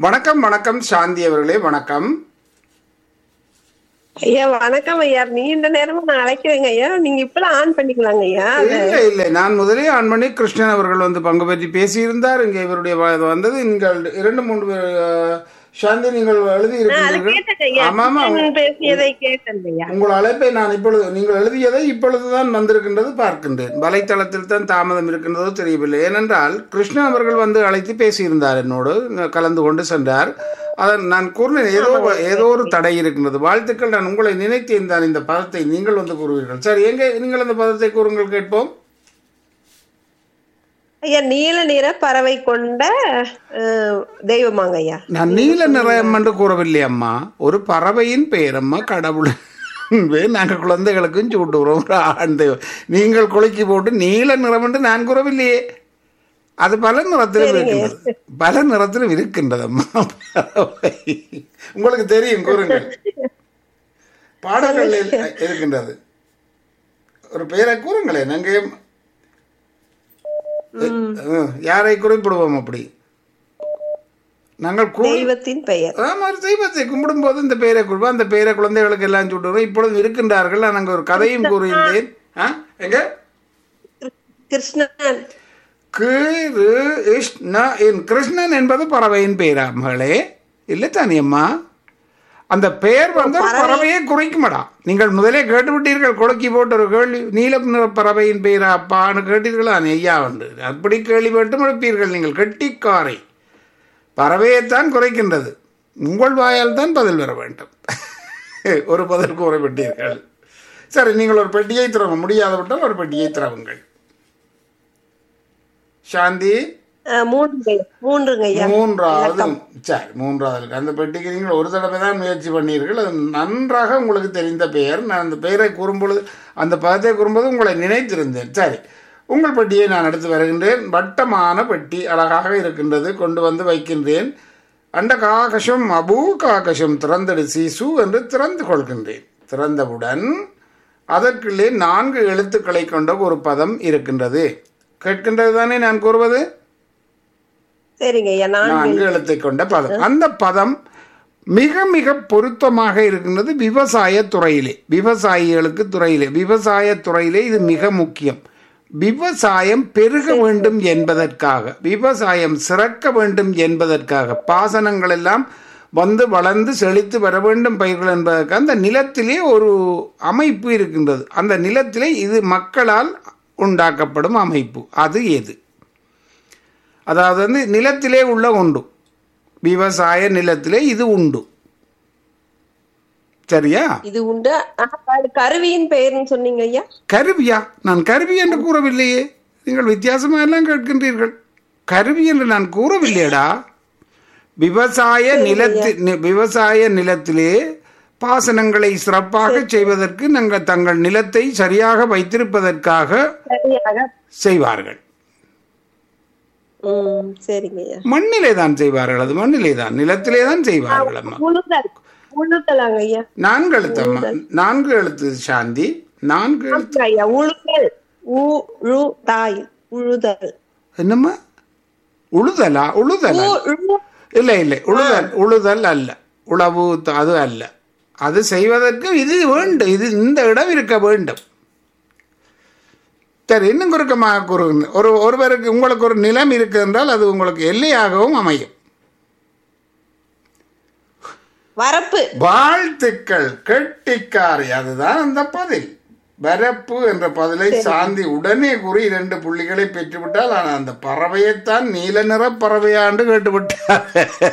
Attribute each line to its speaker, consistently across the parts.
Speaker 1: வணக்கம் வணக்கம் சாந்தி அவர்களே வணக்கம்
Speaker 2: ஐயா வணக்கம் ஐயா நீண்ட நேரமா நான் அழைக்கிறேங்க ஐயா நீங்க இப்பெல்லாம் ஆன் பண்ணிக்கலாங்க ஐயா
Speaker 1: இல்லை இல்லை நான் முதலே ஆன் பண்ணி கிருஷ்ணன் அவர்கள் வந்து பங்கு பற்றி பேசியிருந்தார் இங்கே இவருடைய வ- வந்தது நீங்கள் இரண்டு மூன்று பேர், அஹ், சாந்தி நீங்கள் எழுதி
Speaker 2: அது
Speaker 1: இருக்கிறீர்கள்
Speaker 2: கேட்டேங்க ஐயா
Speaker 1: ஆமா ஆமா
Speaker 2: கிருஷ்ணன் பேசியதை கேட்டேன் ஐயா
Speaker 1: உங்கள் அழைப்பை நான் இப்பொழுது நீங்கள் எழுதியதை இப்பொழுதுதான் வந்திருக்கின்றது பார்க்கின்றேன் வலைத்தளத்தில் தான் தாமதம் இருக்கின்றதோ தெரியவில்லை ஏனென்றால் கிருஷ்ணன் அவர்கள் வந்து அழைத்து பேசியிருந்தார் என்னோடு கலந்து கொண்டு சென்றார் அதன் நான் கூறினேன் ஏதோ ஏதோ ஒரு தடை இருக்கின்றது வாழ்த்துக்கள் நான் உங்களை நினைத்தேன் தான் இந்த பதத்தை நீங்கள் வந்து கூறுவீர்கள் சரி எங்கே நீங்கள் அந்த பதத்தை கூறுங்கள் கேட்போம்
Speaker 2: ஐயா நீல நிற பறவை கொண்ட அஹ், தெய்வமாங்க ஐயா
Speaker 1: நான் நீல நிறம் என்று கூறவில்லை அம்மா ஒரு பறவையின் பெயர் அம்மா கடவுள் நாங்கள் குழந்தைகளுக்கும் சூட்டுகிறோம் ஒரு ஆண் தெய்வம் நீங்கள் குலுக்கி போட்டு நீல நிறம் என்று நான் கூறவில்லையே அது பல நிறத்திலும் இருக்கின்றது பல நிறத்திலும் இருக்கின்றது அம்மா பறவை உங்களுக்கு தெரியும் கூறுங்கள் பாடல்கள் இருக்கின்றது ஒரு பெயரை கூறுங்களேன் நாங்கள் யாரை குறிப்பிடுவோம் அப்படி நாங்கள் கூ
Speaker 2: தெய்வத்தின் பெயர்
Speaker 1: ஆமா ஒரு தெய்வத்தை கும்பிடும்போது இந்த பெயரை கொடுப்போம் அந்த பெயரை குழந்தைகளுக்கு எல்லாம் சுட்டுறோம் இப்பொழுது இருக்கின்றார்கள் நான் அங்கே ஒரு கதையும் கூறியிருந்தேன் ஆ எங்க
Speaker 2: கிருஷ்ணன்
Speaker 1: கிருஷ்ணன் கிருஷ்ணன் என்பது பறவையின் பெயரா மகளே இல்லை தானியம்மா அந்த பெயர் வந்து ஒரு பறவையை குறிக்குமடா நீங்கள் முதலே கேட்டுவிட்டீர்கள் குலுக்கி போட்டு ஒரு கேள்வி நீலம் நிற பறவையின் பெயரா அப்பான்னு கேட்டீர்களா ஐயா வந்து அப்படி கேள்வி மட்டும் எழுப்பீர்கள் நீங்கள் கெட்டிக்காரை பறவையைத்தான் குறைக்கின்றது உங்கள் வாயால் தான் பதில் வர வேண்டும் ஒரு பதில் கூறப்பட்டீர்கள் சரி நீங்கள் ஒரு பெட்டியை திறவ முடியாதவிட்டால் ஒரு பெட்டியை திறவுங்கள் சாந்தி
Speaker 2: அஹ், மூன்று ஐயா. மூன்றுங்க ஐயா
Speaker 1: மூன்றாவது சரி மூன்றாவது இருக்கு. அந்த பெட்டிக்கு நீங்கள் ஒரு தடவை தான் முயற்சி பண்ணீர்கள் அது நன்றாக உங்களுக்கு தெரிந்த பெயர் நான் அந்த பெயரை கூறும்பொழுது அந்த பதத்தை கூறும்போது உங்களை நினைத்திருந்தேன் சரி உங்கள் பெட்டியை நான் எடுத்து வருகின்றேன் வட்டமான பெட்டி அழகாக இருக்கின்றது கொண்டு வந்து வைக்கின்றேன் அண்ட காகசம் அபூ காகசம் திறந்தடு சீசு என்று திறந்து கொள்கின்றேன் திறந்தவுடன் அதற்குள்ளே நான்கு எழுத்துக்களை கொண்ட ஒரு பதம் இருக்கின்றது கேட்கின்றது தானே நான் கூறுவது
Speaker 2: சரிங்க ஐயா நான்
Speaker 1: நான்கு எழுத்தை கொண்ட பதம் அந்த பதம் மிக மிக பொருத்தமாக இருக்கின்றது விவசாய துறையிலே விவசாயிகளுக்கு துறையிலே விவசாய துறையிலே இது மிக முக்கியம் விவசாயம் பெருக வேண்டும் என்பதற்காக விவசாயம் சிறக்க வேண்டும் என்பதற்காக பாசனங்கள் எல்லாம் வந்து வளர்ந்து செழித்து வர வேண்டும் பயிர்கள் என்பதற்கு அந்த நிலத்திலே ஒரு அமைப்பு இருக்கின்றது அந்த நிலத்திலே இது மக்களால் உண்டாக்கப்படும் அமைப்பு அது எது அதாவது வந்து நிலத்திலே உள்ள உண்டு விவசாய நிலத்திலே இது உண்டு சரியா
Speaker 2: இது உண்டு ஆனா, அது கருவியின் பெயர்னு சொன்னீங்க ஐயா
Speaker 1: கருவியா நான் கருவி என்று கூறவில்லையே நீங்கள் வித்தியாசமா எல்லாம் கேட்கின்றீர்கள் கருவி என்று நான் கூறவில்லையடா விவசாய நிலத்தி நி- விவசாய நிலத்திலே பாசனங்களை சிறப்பாக செய்வதற்கு நாங்கள் தங்கள் நிலத்தை சரியாக வைத்திருப்பதற்காக
Speaker 2: சரியாக
Speaker 1: செய்வார்கள்
Speaker 2: ம் சரிங்க ஐயா
Speaker 1: மண்ணிலே தான் செய்வார்கள் அது மண்ணிலே தான் நிலத்திலே தான் செய்வார்கள் அம்மா
Speaker 2: உழுதல் உழுதலாங்க ஐயா
Speaker 1: நான்கு எழுத்து அம்மா நான்கு எழுத்து சாந்தி நான்கு எழுத்து
Speaker 2: ஆமாங்க ஐயா உழுதல் உழு தாய் உழுதல்
Speaker 1: என்னம்மா உழுதலா உழுதலா
Speaker 2: உழு
Speaker 1: இல்லை இல்லை உழுதல் உழுதல் அல்ல உழவு த- அது அல்ல அது செய்வதற்கு இது வேண்டும் இது இந்த இடம் இருக்க வேண்டும் சரி இன்னும் குறுக்கமாக கூறுங்க ஒரு ஒருவருக்கு உங்களுக்கு ஒரு நிலம் இருக்கு என்றால் அது உங்களுக்கு எல்லையாகவும் அமையும்
Speaker 2: வரப்பு
Speaker 1: வாழ்த்துக்கள் கெட்டிக்காரி அதுதான் அந்த பதில் வரப்பு என்ற பதிலை சாந்தி உடனே கூறி இரண்டு புள்ளிகளை பெற்றுவிட்டால் ஆனால் அந்த பறவையைத்தான் நீல நிற பறவையாண்டு கேட்டுவிட்டார்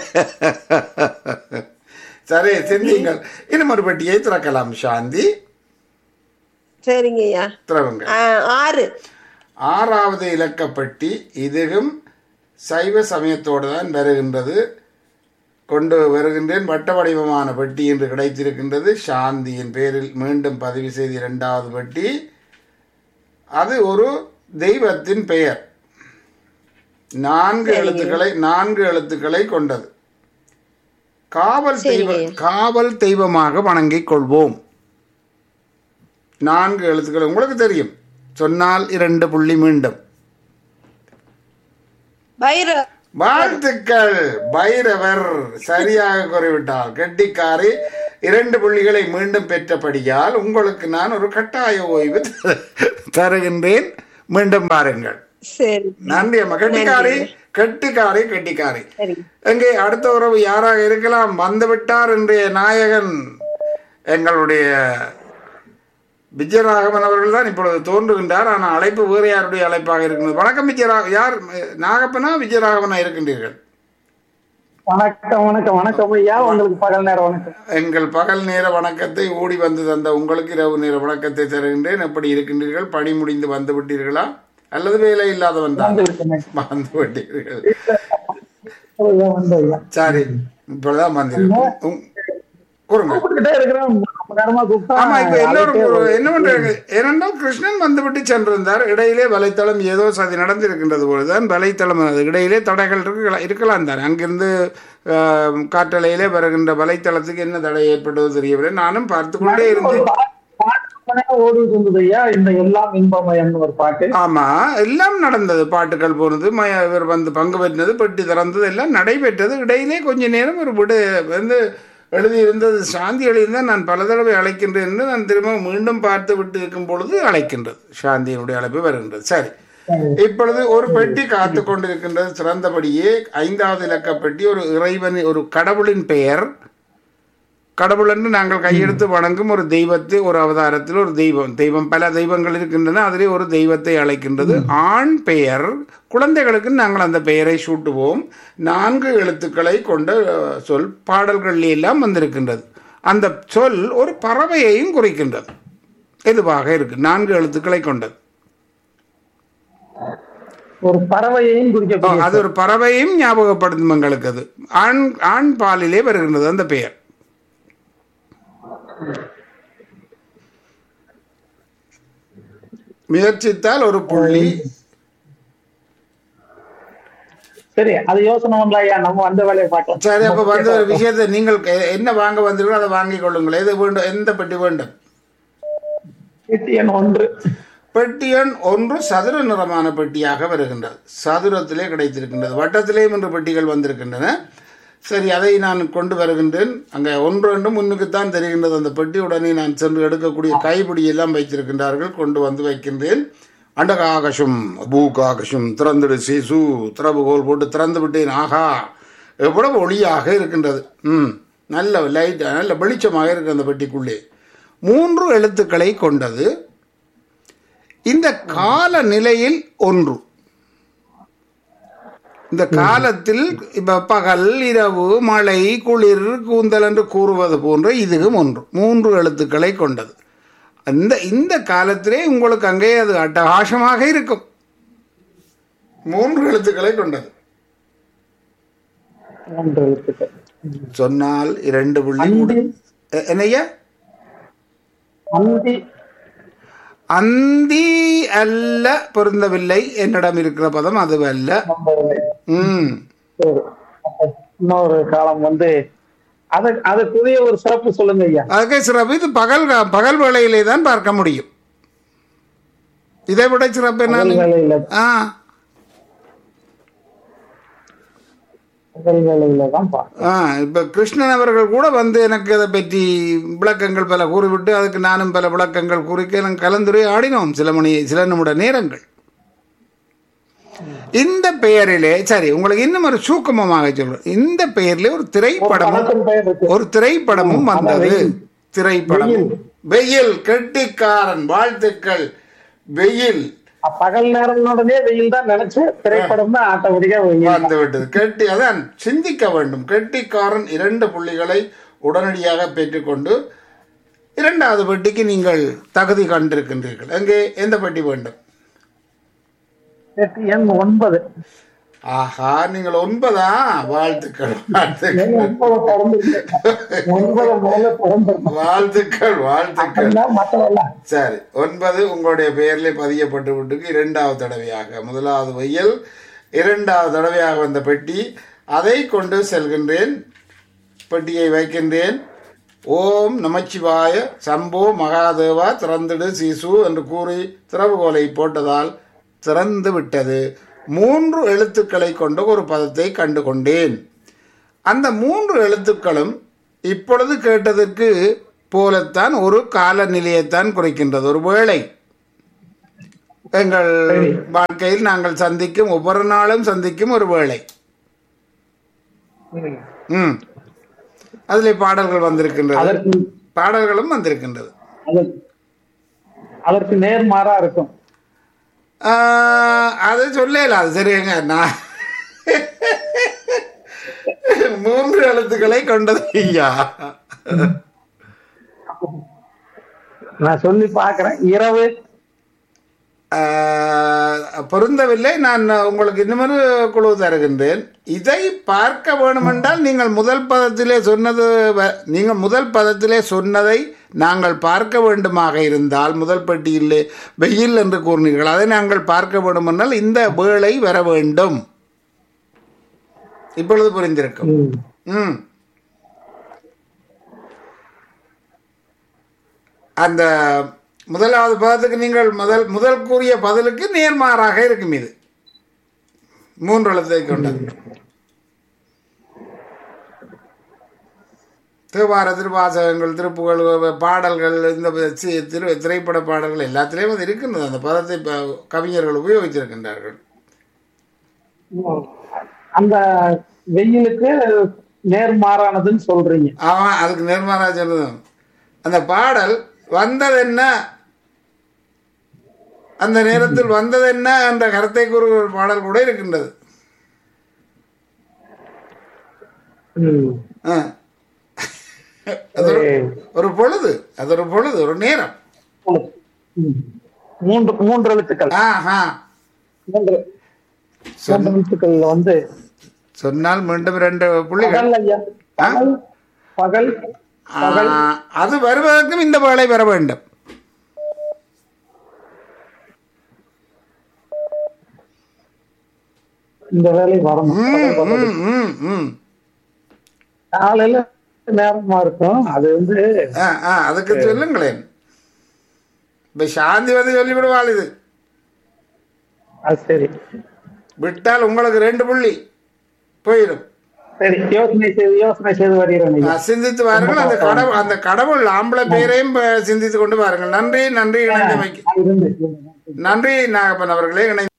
Speaker 1: சரி சிந்திங்கள் இன்னும் ஒரு பெட்டியை திறக்கலாம் சாந்தி
Speaker 2: சரிங்க ஐயா
Speaker 1: திறவுங்க
Speaker 2: ஆ, ஆறு
Speaker 1: ஆறாவது இலக்கப்பட்டி இதுவும் சைவ சமயத்தோடு தான் வருகின்றது கொண்டு வருகின்றேன் வட்ட வடிவமான பெட்டி என்று கிடைத்திருக்கின்றது சாந்தியின் பேரில் மீண்டும் பதிவு செய்த இரண்டாவது பெட்டி அது ஒரு தெய்வத்தின் பெயர் நான்கு எழுத்துக்களை நான்கு எழுத்துக்களை கொண்டது காவல் தெய்வ காவல் தெய்வமாக வணங்கிக் கொள்வோம் நான்கு எழுத்துக்கள் உங்களுக்கு தெரியும் சொன்னால் இரண்டு புள்ளி மீண்டும்
Speaker 2: பைர
Speaker 1: வாழ்த்துக்கள் பைரவர் சரியாக கூறிவிட்டார் கெட்டிக்காரி இரண்டு புள்ளிகளை மீண்டும் பெற்றபடியால் உங்களுக்கு நான் ஒரு கட்டாய ஓய்வு த- தருகின்றேன் மீண்டும் பாருங்கள்
Speaker 2: சரி
Speaker 1: நன்றி அம்மா கெட்டிக்காரி கெட்டிக்காரி கெட்டிக்காரி
Speaker 2: சரி
Speaker 1: எங்கே அடுத்த உறவு யாராக இருக்கலாம் வந்துவிட்டார் இன்றைய நாயகன் எங்களுடைய விஜயராகவன் அவர்கள் தான் இப்பொழுது தோன்றுகின்றார் ஆனால் அழைப்பு வேறு யாருடைய அழைப்பாக இருக்கிறது வணக்கம் விஜயரா யார் நாகப்பனா விஜயராகவனா இருக்கின்றீர்கள்
Speaker 3: வணக்கம் வணக்கம் வணக்கம் ஐயா உங்களுக்கு பகல் நேரம் வணக்கம்
Speaker 1: எங்கள் பகல் நேர வணக்கத்தை ஓடி வந்து தந்த உங்களுக்கு இரவு நேர வணக்கத்தை தருகின்றேன் எப்படி இருக்கின்றீர்கள் பணி முடிந்து வந்து விட்டீர்களா அல்லது வேலை இல்லாதவன் தான்
Speaker 3: வந்து விட்டேன்.
Speaker 1: வந்து விட்டீர்கள்
Speaker 3: இப்பொழுதுதான் வந்து ஐயா.
Speaker 1: சரி இப்பதான் வந்தீர்கள் உம், கூறுங்க
Speaker 3: கூப்பிட்டுக்கிட்டே இருக்கிறேன் ரொம்ப நேரமா கூப்பிட்டா
Speaker 1: ஆமா இப்ப எல்லோரும்
Speaker 3: அழைப்பே
Speaker 1: ஒரு-
Speaker 3: வரல.
Speaker 1: என்ன பண்றாங்க ஏனென்றால் கிருஷ்ணன் வந்துவிட்டு சென்றிருந்தார் இடையிலே வலைத்தளம் ஏதோ சதி நடந்திருக்கின்றது போலதான் வலைத்தளம் அது இடையிலே தடைகள் இருக்கலாம் இருக்கலாம் தானே அங்கிருந்து ஆஹ், காற்றலையிலே வருகின்ற வலைத்தளத்துக்கு என்ன தடை ஏற்பட்டது தெரியவில்லை நானும் பார்த்து கொண்டே
Speaker 3: ஒரு
Speaker 1: இருந்தேன்
Speaker 3: பாட்டு பாட்டு ரொம்ப நேரம் ஓடிட்டு இருந்தது ஐயா இந்த எல்லாம் இன்பமயம்னு ஒரு பாட்டு
Speaker 1: ஆமா எல்லாம் நடந்தது பாட்டுகள் போனது மய இவர் வந்து பங்கு பெற்றது பெட்டி திறந்தது எல்லாம் நடைபெற்றது இடையிலே கொஞ்ச நேரம் ஒரு விடு வந்து எழுதியிருந்தது சாந்தி எழுதியிருந்தால் நான் பல தடவை அழைக்கின்றேன் என்று நான் திரும்ப மீண்டும் பார்த்து விட்டு இருக்கும் பொழுது அழைக்கின்றது சாந்தியினுடைய அழைப்பு வருகின்றது சரி இப்பொழுது ஒரு பெட்டி காத்து கொண்டிருக்கின்றது சிறந்தபடியே ஐந்தாவது இலக்க பெட்டி ஒரு இறைவன் ஒரு கடவுளின் பெயர் கடவுள் என்று நாங்கள் கையெடுத்து வணங்கும் ஒரு தெய்வத்தை ஒரு அவதாரத்தில் ஒரு தெய்வம் தெய்வம் பல தெய்வங்கள் இருக்கின்றன அதிலே ஒரு தெய்வத்தை அழைக்கின்றது ஆண் பெயர் குழந்தைகளுக்கு நாங்கள் அந்த பெயரை சூட்டுவோம் நான்கு எழுத்துக்களை கொண்ட அஹ், சொல் பாடல்கள் எல்லாம் வந்திருக்கின்றது அந்த சொல் ஒரு பறவையையும் குறிக்கின்றது எதுவாக இருக்கு நான்கு எழுத்துக்களை கொண்டது
Speaker 3: ஒரு பறவையையும்
Speaker 1: ஆ,
Speaker 3: குறிக்கக்கூடிய
Speaker 1: அது ஒரு பறவையும் ஞாபகப்படுத்தும் எங்களுக்கு அது ஆண் ஆண் பாலிலே வருகின்றது அந்த பெயர் முயற்சித்தால் ஒரு புள்ளி
Speaker 3: சரி அது யோசனை பண்ணல ஐயா நம்ம வந்த வேலையை பார்க்கலாம்
Speaker 1: சரி அப்ப வந்து ஒரு விஷயத்தை நீங்கள் எ- என்ன வாங்க வந்தீர்களோ அதை வாங்கிக் கொள்ளுங்கள் எது வேண்டும் எந்த பெட்டி வேண்டும்
Speaker 3: எட்டு எண் ஒன்று
Speaker 1: பெட்டி எண் ஒன்று சதுர நிறமான பெட்டியாக வருகின்றது சதுரத்திலே கிடைத்திருக்கின்றது வட்டத்திலேயும் இன்று பெட்டிகள் வந்திருக்கின்றன சரி அதை நான் கொண்டு வருகின்றேன் அங்கே ஒன்று ரெண்டு முன்னுக்குத்தான் தெரிகின்றது அந்த பெட்டி உடனே நான் சென்று எடுக்கக்கூடிய கைப்பிடி எல்லாம் வைத்திருக்கின்றார்கள் கொண்டு வந்து வைக்கின்றேன் அண்டகாகசம் பூகாகசம் திறந்துடு சிசு திறவுகோல் போட்டு திறந்து விட்டேன் ஆஹா எவ்வளவு ஒளியாக இருக்கின்றது ம் நல்ல லைட் நல்ல வெளிச்சமாக இருக்கு அந்த பெட்டிக்குள்ளே மூன்று எழுத்துக்களை கொண்டது இந்த கால நிலையில் ஒன்று இந்த காலத்தில் இப்ப பகல் இரவு மழை குளிர் கூந்தல் என்று கூறுவது போன்ற இதுவும் ஒன்று மூன்று எழுத்துக்களை கொண்டது அந்த இந்த காலத்திலே உங்களுக்கு அங்கே அது அட்டகாசமாக இருக்கும் மூன்று எழுத்துக்களை கொண்டது
Speaker 3: மூன்று எழுத்துக்கள்
Speaker 1: சொன்னால் இரண்டு புள்ளி
Speaker 3: அந்தி
Speaker 1: எ- என்னய்யா
Speaker 3: அந்தி
Speaker 1: அந்தி அல்ல பொருந்தவில்லை என்னிடம் இருக்கிற பதம் அது அல்ல
Speaker 3: நம்பவில்லை
Speaker 1: ம்
Speaker 3: சரி அப்ப இன்னொரு காலம் வந்து அது அதுக்குரிய ஒரு சிறப்பு சொல்லுங்க ஐயா
Speaker 1: அதுக்கு சிறப்பு இது பகல் பகல் வேளையிலே தான் பார்க்க முடியும் இதை விட சிறப்பு
Speaker 3: பகல்
Speaker 1: என்ன
Speaker 3: வேலையில
Speaker 1: ஆ
Speaker 3: பகல் வேலையில தான் பார்க்கணும்
Speaker 1: ஆ இப்போ கிருஷ்ணன் அவர்கள் கூட வந்து எனக்கு அதை பற்றி விளக்கங்கள் பல கூறிவிட்டு அதுக்கு நானும் பல விளக்கங்கள் குறிக்க நாங்கள் கலந்துரை ஆடினோம் சில மணி சில நிமிட நேரங்கள் இந்த பெயரிலே சரி உங்களுக்கு இன்னும் ஒரு சூக்கமமாக சொல்றேன் இந்த பெயரிலே ஒரு திரைப்படமும்
Speaker 3: படத்தின் பெயர் இருக்கு
Speaker 1: ஒரு திரைப்படமும் வந்தது திரைப்படம் வெயில் கெட்டிக்காரன் வாழ்த்துக்கள் வெயில்
Speaker 3: பகல் நேரம் உடனே வெயில் தான் நினைச்சு திரைப்படம் தான் ஆட்டோமேட்டிக்கா வெயில்
Speaker 1: வந்து விட்டது கெட்டி அதான் சிந்திக்க வேண்டும் கெட்டிக்காரன் இரண்டு புள்ளிகளை உடனடியாக பெற்றுக்கொண்டு இரண்டாவது பெட்டிக்கு நீங்கள் தகுதி கண்டிருக்கின்றீர்கள் எங்கே எந்த பெட்டி வேண்டும்
Speaker 3: எட்டு எண் ஒன்பது
Speaker 1: ஆஹா நீங்கள் ஒன்பதா வாழ்த்துக்கள் வாழ்த்துக்கள்
Speaker 3: எண் ஒன்பது பிறந்து ஒன்பது முதல்ல பிறந்து
Speaker 1: வாழ்த்துக்கள் வாழ்த்துக்கள்
Speaker 3: மற்றவெல்லாம்
Speaker 1: சரி ஒன்பது உங்களுடைய பெயரிலே பதியப்பட்டு விட்டுக்கு இரண்டாவது தடவையாக முதலாவது வெயில் இரண்டாவது தடவையாக வந்த பெட்டி அதை கொண்டு செல்கின்றேன் பெட்டியை வைக்கின்றேன் ஓம் நமச்சிவாய சம்போ மகாதேவா திறந்திடு சிசு என்று கூறி திறவுகோலை போட்டதால் திறந்து விட்டது மூன்று எழுத்துக்களை கொண்ட ஒரு பதத்தை கண்டு கொண்டேன் அந்த மூன்று எழுத்துக்களும் இப்பொழுது கேட்டதற்கு போலத்தான் ஒரு காலநிலையைத்தான் குறிக்கின்றது ஒரு வேளை எங்கள்
Speaker 3: சரி.
Speaker 1: வாழ்க்கையில் நாங்கள் சந்திக்கும் ஒவ்வொரு நாளும் சந்திக்கும் ஒரு வேளை
Speaker 3: ம்.
Speaker 1: ம் அதிலே பாடல்கள் வந்திருக்கின்றது
Speaker 3: அதற்கு
Speaker 1: பாடல்களும் வந்திருக்கின்றது
Speaker 3: அதற்கு- அதற்கு நேர்மாறா இருக்கும்
Speaker 1: ஆஹ், அது சொல்லல அது சரிங்க நான் மூன்று எழுத்துக்களை கொண்டது ஐயா
Speaker 3: நான் சொல்லி பாக்குறேன் இரவு
Speaker 1: ஆஹ், பொருந்தவில்லை நான் உங்களுக்கு இன்னொரு குழு தருகின்றேன் இதை பார்க்க வேணுமென்றால் நீங்கள் முதல் பதத்திலே சொன்னது வ- நீங்கள் முதல் பதத்திலே சொன்னதை நாங்கள் பார்க்க வேண்டுமாக இருந்தால் முதல் பட்டியலே வெயில் என்று கூறினீர்கள் அதை நாங்கள் பார்க்க வேண்டுமென்றால் இந்த வேளை வர வேண்டும் இப்பொழுது புரிந்திருக்கும்
Speaker 3: ம்.
Speaker 1: ம் அந்த முதலாவது பதத்துக்கு நீங்கள் முதல் முதல் கூறிய பதிலுக்கு நேர்மாறாக இருக்கும் இது மூன்று எழுத்தை கொண்டது தேவார திருவாசகங்கள் திருப்புகள் பாடல்கள் இந்த சி- திரு திரைப்பட பாடல்கள் எல்லாத்திலையும் அது இருக்கின்றது அந்த பதத்தை ப- கவிஞர்கள் உபயோகித்திருக்கின்றார்கள்
Speaker 3: அந்த வெயிலுக்கு நேர்மாறானதுன்னு சொல்றீங்க
Speaker 1: அவன் அதுக்கு நேர்மாறா சொன்னது அந்த பாடல் வந்தது என்ன அந்த நேரத்தில் வந்தது என்ன என்ற கருத்தை கூறுகிற ஒரு பாடல் கூட இருக்கின்றது
Speaker 3: ம்.
Speaker 1: ஆ. அது ஒரு ஒரு பொழுது அது ஒரு பொழுது ஒரு நேரம்
Speaker 3: ம். மூன்று மூன்று எழுத்துக்கள்
Speaker 1: ஆஹா
Speaker 3: மூன்று மூன்று எழுத்துக்கள் வந்து
Speaker 1: சொன்னால் மீண்டும் ரெண்டு புள்ளிகள்
Speaker 3: பகல் ஐயா பகல் பகல்
Speaker 1: ஆ, அது வருவதற்கும் இந்த வேலை வர வேண்டும்
Speaker 3: இந்த வேலை வரணும்
Speaker 1: ம், ம், ம், ம்.
Speaker 3: காலையில நேரமா இருக்கும் அது வந்து
Speaker 1: ஆ, ஆ, அதுக்கு சொல்லுங்களேன் இப்ப சாந்தி வந்து சொல்லிவிடுவாள் இது
Speaker 3: அது சரி
Speaker 1: விட்டால் உங்களுக்கு ரெண்டு புள்ளி போயிடும்
Speaker 3: சரி யோசனை செய்து யோசனை செய்து வருகிறேன் ஐயா.
Speaker 1: ஆ, சிந்தித்து வாருங்கள் அந்த கடவுள் அந்த கடவுள் ஆம்பளை பேரையும் ப- சிந்தித்து கொண்டு வாருங்கள் நன்றி நன்றி இணைந்தமைக்கு
Speaker 3: இருந்து
Speaker 1: நன்றி நாகப்பன் அவர்களே இணை